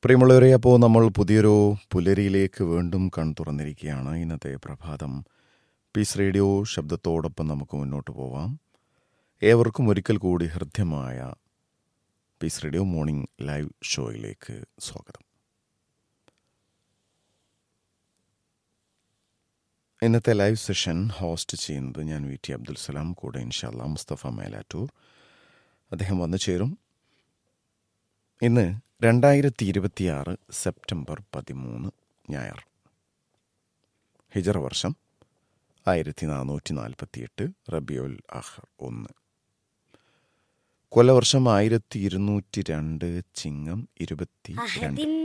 പ്രിയമുള്ളവരെ അപ്പോൾ നമ്മൾ പുതിയൊരു പുലരിയിലേക്ക് വീണ്ടും കൺ തുറന്നിരിക്കുകയാണ് ഇന്നത്തെ പ്രഭാതം പീസ് റേഡിയോ ശബ്ദത്തോടൊപ്പം നമുക്ക് മുന്നോട്ട് പോവാം ഏവർക്കും ഒരിക്കൽ കൂടി ഹൃദ്യമായ പീസ് റേഡിയോ മോർണിംഗ് ലൈവ് ഷോയിലേക്ക് സ്വാഗതം ഇന്നത്തെ ലൈവ് സെഷൻ ഹോസ്റ്റ് ചെയ്യുന്നത് ഞാൻ വി ടി അബ്ദുൽ സലാം കൂടെ ഇൻഷാല്ല മുസ്തഫ മേലാറ്റൂർ അദ്ദേഹം വന്നു ചേരും ഇന്ന് രണ്ടായിരത്തി ഇരുപത്തിയാറ് സെപ്റ്റംബർ പതിമൂന്ന് ഞായർ ഹിജറ വർഷം ആയിരത്തി നാനൂറ്റി നാൽപ്പത്തിയെട്ട് റബിയുൽ അഹർ ഒന്ന് കൊല്ലവർഷം ആയിരത്തി ഇരുന്നൂറ്റി രണ്ട് ചിങ്ങം ഇരുപത്തി രണ്ട് أحد